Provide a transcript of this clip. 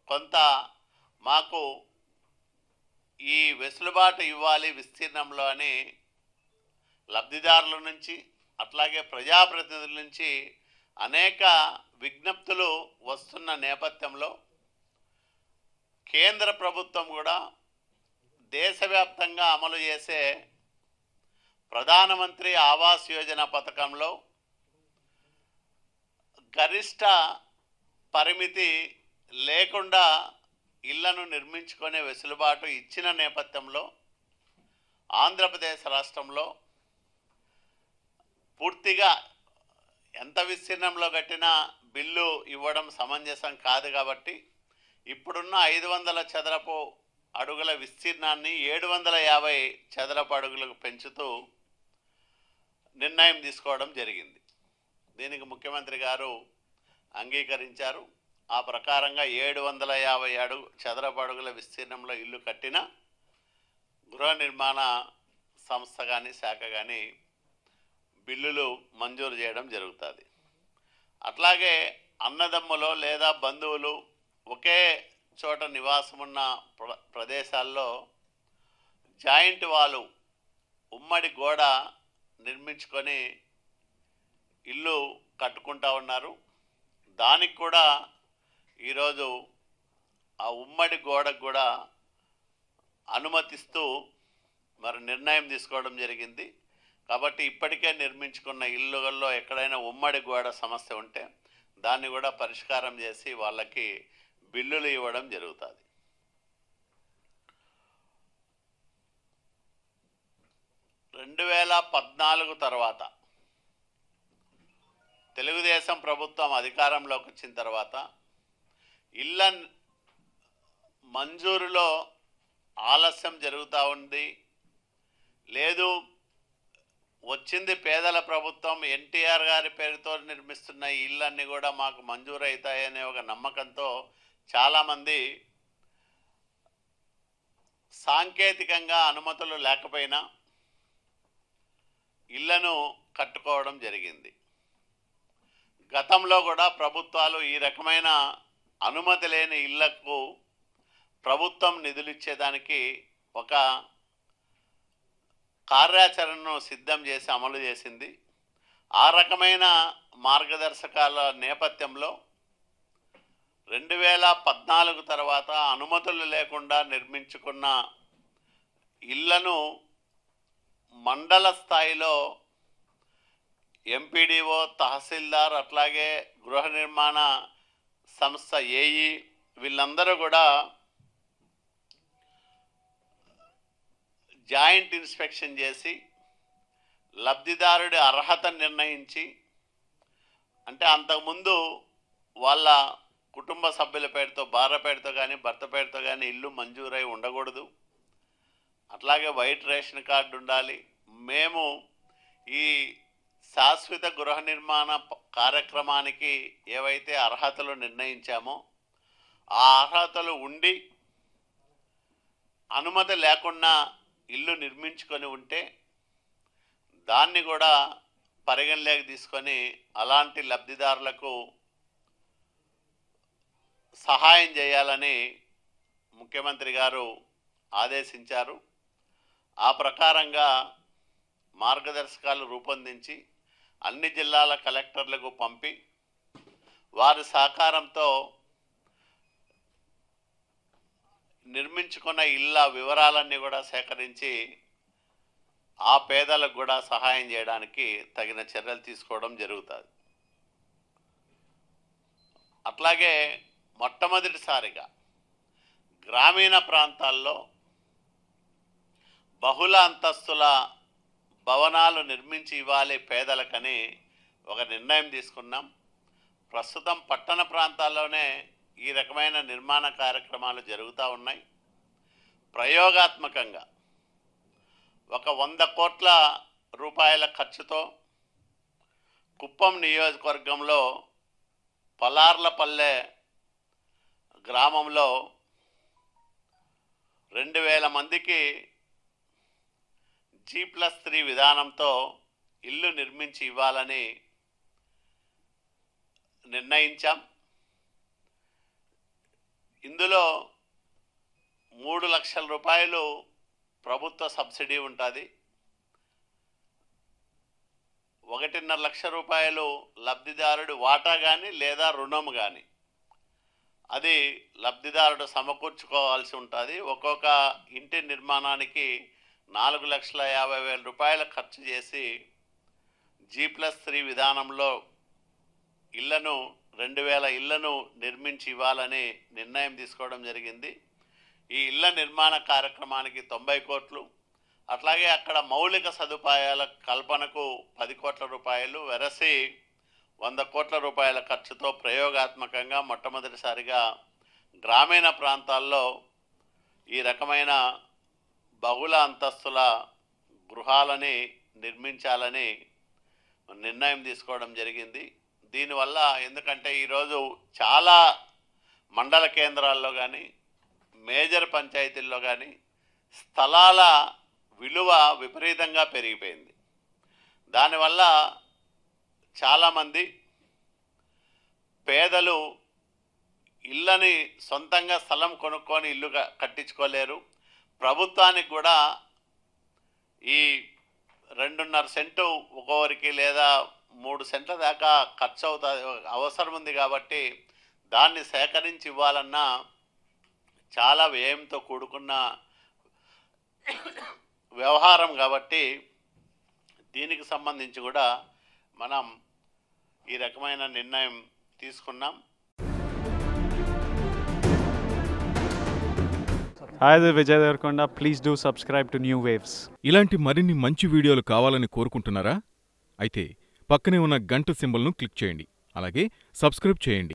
కొంత మాకు ఈ వెసులుబాటు ఇవ్వాలి విస్తీర్ణంలో అని లబ్ధిదారుల నుంచి అట్లాగే ప్రజాప్రతినిధుల నుంచి అనేక విజ్ఞప్తులు వస్తున్న నేపథ్యంలో కేంద్ర ప్రభుత్వం కూడా దేశవ్యాప్తంగా అమలు చేసే ప్రధానమంత్రి ఆవాస్ యోజన పథకంలో గరిష్ట పరిమితి లేకుండా ఇళ్లను నిర్మించుకునే వెసులుబాటు ఇచ్చిన నేపథ్యంలో ఆంధ్రప్రదేశ్ రాష్ట్రంలో పూర్తిగా ఎంత విస్తీర్ణంలో కట్టినా బిల్లు ఇవ్వడం సమంజసం కాదు కాబట్టి ఇప్పుడున్న ఐదు వందల చదరపు అడుగుల విస్తీర్ణాన్ని ఏడు వందల యాభై చదరపు అడుగులకు పెంచుతూ నిర్ణయం తీసుకోవడం జరిగింది దీనికి ముఖ్యమంత్రి గారు అంగీకరించారు ఆ ప్రకారంగా ఏడు వందల యాభై అడుగు చదరపు అడుగుల విస్తీర్ణంలో ఇల్లు కట్టిన గృహ నిర్మాణ సంస్థ కానీ శాఖ కానీ బిల్లులు మంజూరు చేయడం జరుగుతుంది అట్లాగే అన్నదమ్ములో లేదా బంధువులు ఒకే చోట నివాసం ఉన్న ప్ర ప్రదేశాల్లో జాయింట్ వాళ్ళు ఉమ్మడి గోడ నిర్మించుకొని ఇల్లు కట్టుకుంటా ఉన్నారు దానికి కూడా ఈరోజు ఆ ఉమ్మడి గోడకు కూడా అనుమతిస్తూ మరి నిర్ణయం తీసుకోవడం జరిగింది కాబట్టి ఇప్పటికే నిర్మించుకున్న ఇల్లుల్లో ఎక్కడైనా ఉమ్మడి గోడ సమస్య ఉంటే దాన్ని కూడా పరిష్కారం చేసి వాళ్ళకి బిల్లులు ఇవ్వడం జరుగుతుంది రెండు వేల పద్నాలుగు తర్వాత తెలుగుదేశం ప్రభుత్వం అధికారంలోకి వచ్చిన తర్వాత ఇళ్ళ మంజూరులో ఆలస్యం జరుగుతూ ఉంది లేదు వచ్చింది పేదల ప్రభుత్వం ఎన్టీఆర్ గారి పేరుతో నిర్మిస్తున్న ఈ ఇళ్ళన్నీ కూడా మాకు మంజూరు అవుతాయనే ఒక నమ్మకంతో చాలామంది సాంకేతికంగా అనుమతులు లేకపోయినా ఇళ్లను కట్టుకోవడం జరిగింది గతంలో కూడా ప్రభుత్వాలు ఈ రకమైన అనుమతి లేని ఇళ్లకు ప్రభుత్వం నిధులు ఇచ్చేదానికి ఒక కార్యాచరణను సిద్ధం చేసి అమలు చేసింది ఆ రకమైన మార్గదర్శకాల నేపథ్యంలో రెండు వేల పద్నాలుగు తర్వాత అనుమతులు లేకుండా నిర్మించుకున్న ఇళ్లను మండల స్థాయిలో ఎంపీడీఓ తహసీల్దార్ అట్లాగే గృహ నిర్మాణ సంస్థ ఏఈ వీళ్ళందరూ కూడా జాయింట్ ఇన్స్పెక్షన్ చేసి లబ్ధిదారుడి అర్హత నిర్ణయించి అంటే అంతకుముందు వాళ్ళ కుటుంబ సభ్యుల పేరుతో భార్య పేరుతో కానీ భర్త పేరుతో కానీ ఇల్లు మంజూరై ఉండకూడదు అట్లాగే వైట్ రేషన్ కార్డు ఉండాలి మేము ఈ శాశ్వత గృహ నిర్మాణ ప- కార్యక్రమానికి ఏవైతే అర్హతలు నిర్ణయించామో ఆ అర్హతలు ఉండి అనుమతి లేకుండా ఇల్లు నిర్మించుకొని ఉంటే దాన్ని కూడా పరిగణలోకి తీసుకొని అలాంటి లబ్ధిదారులకు సహాయం చేయాలని ముఖ్యమంత్రి గారు ఆదేశించారు ఆ ప్రకారంగా మార్గదర్శకాలు రూపొందించి అన్ని జిల్లాల కలెక్టర్లకు పంపి వారి సహకారంతో నిర్మించుకున్న ఇళ్ళ వివరాలన్నీ కూడా సేకరించి ఆ పేదలకు కూడా సహాయం చేయడానికి తగిన చర్యలు తీసుకోవడం జరుగుతుంది అట్లాగే మొట్టమొదటిసారిగా గ్రామీణ ప్రాంతాల్లో బహుళ అంతస్తుల భవనాలు నిర్మించి ఇవ్వాలి పేదలకని ఒక నిర్ణయం తీసుకున్నాం ప్రస్తుతం పట్టణ ప్రాంతాల్లోనే ఈ రకమైన నిర్మాణ కార్యక్రమాలు జరుగుతూ ఉన్నాయి ప్రయోగాత్మకంగా ఒక వంద కోట్ల రూపాయల ఖర్చుతో కుప్పం నియోజకవర్గంలో పలార్లపల్లె గ్రామంలో రెండు వేల మందికి జీ ప్లస్ త్రీ విధానంతో ఇల్లు నిర్మించి ఇవ్వాలని నిర్ణయించాం ఇందులో మూడు లక్షల రూపాయలు ప్రభుత్వ సబ్సిడీ ఉంటుంది ఒకటిన్నర లక్ష రూపాయలు లబ్ధిదారుడి వాటా కానీ లేదా రుణం కానీ అది లబ్ధిదారుడు సమకూర్చుకోవాల్సి ఉంటుంది ఒక్కొక్క ఇంటి నిర్మాణానికి నాలుగు లక్షల యాభై వేల రూపాయలు ఖర్చు చేసి జీ ప్లస్ త్రీ విధానంలో ఇళ్లను రెండు వేల ఇళ్లను నిర్మించి ఇవ్వాలని నిర్ణయం తీసుకోవడం జరిగింది ఈ ఇళ్ల నిర్మాణ కార్యక్రమానికి తొంభై కోట్లు అట్లాగే అక్కడ మౌలిక సదుపాయాల కల్పనకు పది కోట్ల రూపాయలు వెరసి వంద కోట్ల రూపాయల ఖర్చుతో ప్రయోగాత్మకంగా మొట్టమొదటిసారిగా గ్రామీణ ప్రాంతాల్లో ఈ రకమైన బహుళ అంతస్తుల గృహాలని నిర్మించాలని నిర్ణయం తీసుకోవడం జరిగింది దీనివల్ల ఎందుకంటే ఈరోజు చాలా మండల కేంద్రాల్లో కానీ మేజర్ పంచాయతీల్లో కానీ స్థలాల విలువ విపరీతంగా పెరిగిపోయింది దానివల్ల చాలామంది పేదలు ఇళ్ళని సొంతంగా స్థలం కొనుక్కొని ఇల్లు క- కట్టించుకోలేరు ప్రభుత్వానికి కూడా ఈ రెండున్నర సెంటు ఒక్కొక్కరికి లేదా మూడు సెంట్ల దాకా ఖర్చు అవుతుంది అవసరం ఉంది కాబట్టి దాన్ని సేకరించి ఇవ్వాలన్నా చాలా వ్యయంతో కూడుకున్న వ్యవహారం కాబట్టి దీనికి సంబంధించి కూడా మనం ఈ రకమైన నిర్ణయం తీసుకున్నాం Hi, this is Vijay Devarkonda. Please do subscribe to New Waves. ఇలాంటి మరిన్ని మంచి వీడియోలు కావాలని కోరుకుంటున్నారా అయితే పక్కనే ఉన్న గంట సింబల్ను క్లిక్ చేయండి అలాగే సబ్స్క్రైబ్ చేయండి